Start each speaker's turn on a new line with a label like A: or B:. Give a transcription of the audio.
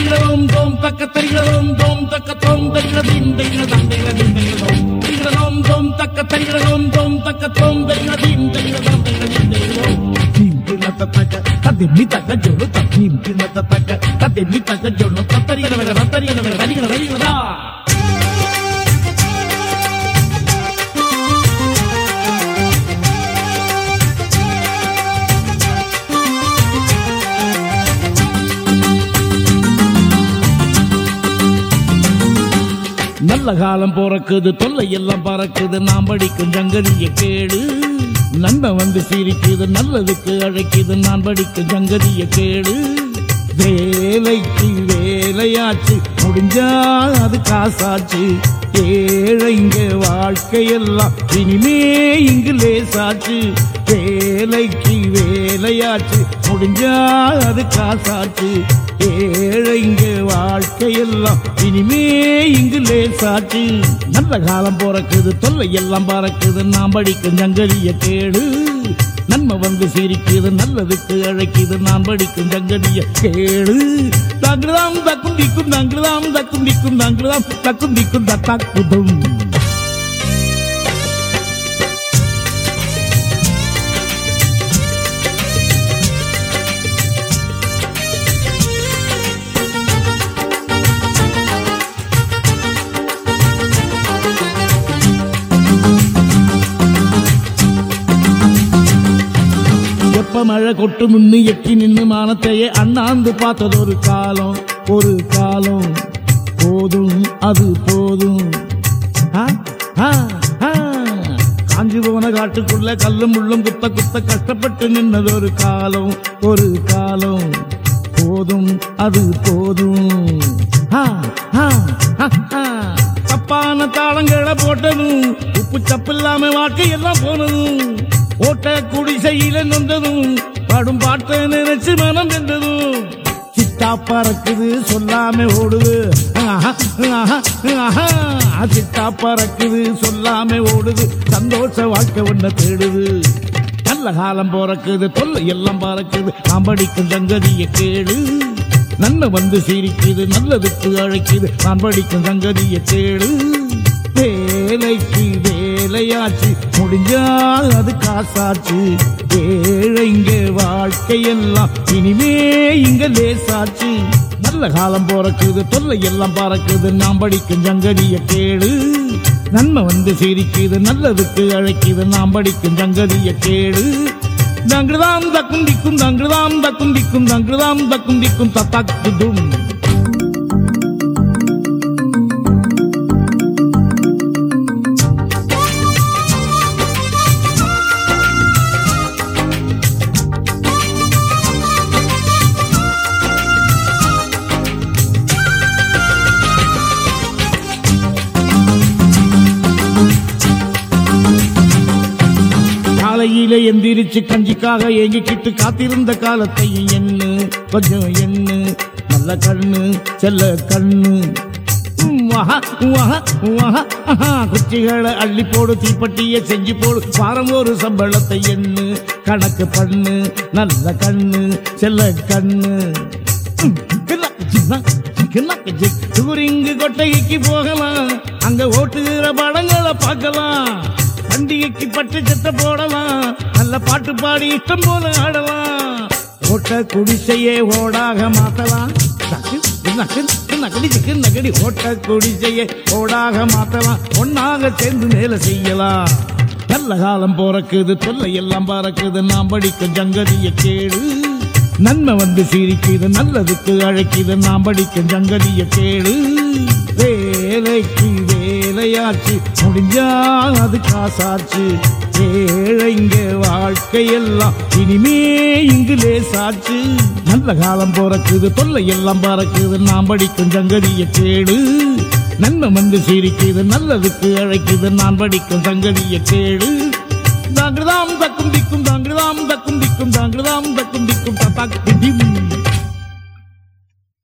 A: தரிகளோம் தோம் தக்க தரிகளோம் தோம் தக்க தோம் தரிகளதின் தரிகளதம் தரிகளதின் தரிகளோம் தரிகளோம் தோம் தக்க தரிகளோம் தோம் தக்க தோம் தரிகளதின் தரிகளதம் தரிகளதின் தரிகளோம் தக்க ததிமி தக்க ஜோடு தீம் தக்க ததிமி தக்க ஜோடு தத்தரிகள வேற தத்தரிகள வேற தரிகள தரிகளதா நல்ல காலம் பிறக்குது தொல்லை எல்லாம் பறக்குது நாம் படிக்கும் ஜங்கதிய கேடு நன்மை வந்து சிரிக்குது நல்லதுக்கு அழைக்குது நான் படிக்கும் ஜங்கதிய கேடு வேலைக்கு வேலையாச்சு முடிஞ்சா அது காசாச்சு ஏழைங்க வாழ்க்கையெல்லாம் இனிமே இங்கு லேசாச்சு வேலைக்கு வேலையாச்சு முடிஞ்சா அது காசாச்சு ஏழைங்க வாழ்க்கையெல்லாம் இனிமே இங்கு லேசாச்சு நல்ல காலம் பிறக்குது தொல்லை எல்லாம் பறக்குது நாம் படிக்கும் ஜங்கதிய கேடு நன்மை வந்து சிரிக்குது நல்லதுக்கு அழைக்குது நான் படிக்கும் ஜங்கதிய கேடு தங்குதாம் தக்கும் திக்கும் தங்குதாம் தக்கும் திக்கும் தங்குதாம் தக்கும் திக்கும் தத்தாக்குதும் எப்ப மழை கொட்டு முன்னு எட்டி நின்னு மானத்தையே அண்ணாந்து பார்த்தது ஒரு காலம் ஒரு காலம் போதும் அது போதும் ஆ, ஆ, ஆ. காஞ்சி போன காட்டுக்குள்ள கல்லும் முள்ளும் குத்த குத்த கஷ்டப்பட்டு நின்னது ஒரு காலம் ஒரு காலம் போதும் அது போதும் ஆ, ஆ, ஆ, ஆ. தப்பான தாளங்களை போட்டதும் உப்பு சப்பு இல்லாம வாழ்க்கையெல்லாம் போனதும் ஓட்ட குடிசையில நொந்ததும் பாடும் பாட்டை நினைச்சு மனம் வெந்ததும் சிட்டா பறக்குது சொல்லாம ஓடுது ஆஹா, ஆஹா, ஆஹா. சிட்டா பறக்குது சொல்லாம ஓடுது சந்தோஷ வாழ்க்கை ஒன்ன தேடுது நல்ல காலம் பிறக்குது தொல்லை எல்லாம் பறக்குது நாம் படிக்கும் சங்கதிய கேடு நன்மை வந்து சிரிக்குது நல்லதுக்கு அழைக்குது நான் படிக்கும் சங்கதிய கேடு வேலைக்கு வேலையாச்சு முடிஞ்சால் அது காசாச்சு ஏழைங்க வாழ்க்கையெல்லாம் இனிமே இங்க லேசாச்சு நல்ல காலம் பிறக்குது தொல்லை எல்லாம் பறக்குது நாம் படிக்கும் ஜங்கதிய கேடு நன்மை வந்து சிரிக்குது நல்லதுக்கு அழைக்குது நாம் படிக்கும் ஜங்கதிய கேடு தங்குதாம் தக்கும் திக்கும் தங்குதாம் தக்கும் திக்கும் தங்குதாம் தக்கும் திக்கும் தத்தாக்குதும் காலையில எந்திரிச்சு கஞ்சிக்காக ஏங்கிக்கிட்டு காத்திருந்த காலத்தை எண்ணு கொஞ்சம் எண்ணு நல்ல கண்ணு செல்ல கண்ணு உம், ஆஹா, உம், ஆஹா, உம், ஆஹா, ஆஹா. குச்சிகளை அள்ளி போடு தீப்பெட்டிய செஞ்சு போடு வாரம் ஒரு சம்பளத்தை எண்ணு கணக்கு பண்ணு நல்ல கண்ணு செல்ல கண்ணு உம், கில்லாக்கு சின்னா, கில்லாக்கு சி. டூரிங்கு கொட்டகைக்கு போகலாம் அங்க ஓட்டுகிற படங்களை பார்க்கலாம் பண்டிகைக்கு பட்டு சட்டை போடலாம் நல்ல பாட்டு பாடி இஷ்டம் போல ஆடலாம் ஓட்ட குடிசையே ஓடாக மாத்தலாம் நக்கு, நக்கு, நகடி சிக்கு நகடி ஓட்ட குடிசையே ஓடாக மாத்தலாம் ஒன்னாக சேர்ந்து மேல செய்யலாம் நல்ல காலம் பிறக்குது தொல்லை எல்லாம் பறக்குது நாம் படிக்கும் ஜங்கதிய கேடு நன்மை வந்து சிரிக்குது நல்லதுக்கு அழைக்குது நாம் படிக்கும் ஜங்கதிய கேடு வேலைக்கு வேலையாச்சு முடிஞ்சா அது காசாச்சு ஏழைங்க வாழ்க்கையெல்லாம் இனிமே இங்கு லேசாச்சு நல்ல காலம் பிறக்குது தொல்லை எல்லாம் பறக்குது நாம் படிக்கும் ஜங்கதிய கேடு நன்மை வந்து சிரிக்குது நல்லதுக்கு அழைக்குது நான் படிக்கும் சங்கதிய கேடு தாங்கிருதாம் தக்கும் திக்கும் தாங்கிருதாம் தக்கும் திக்கும் தாங்கிருதாம் தக்கும் திக்கும் தத்தாக்கு திம்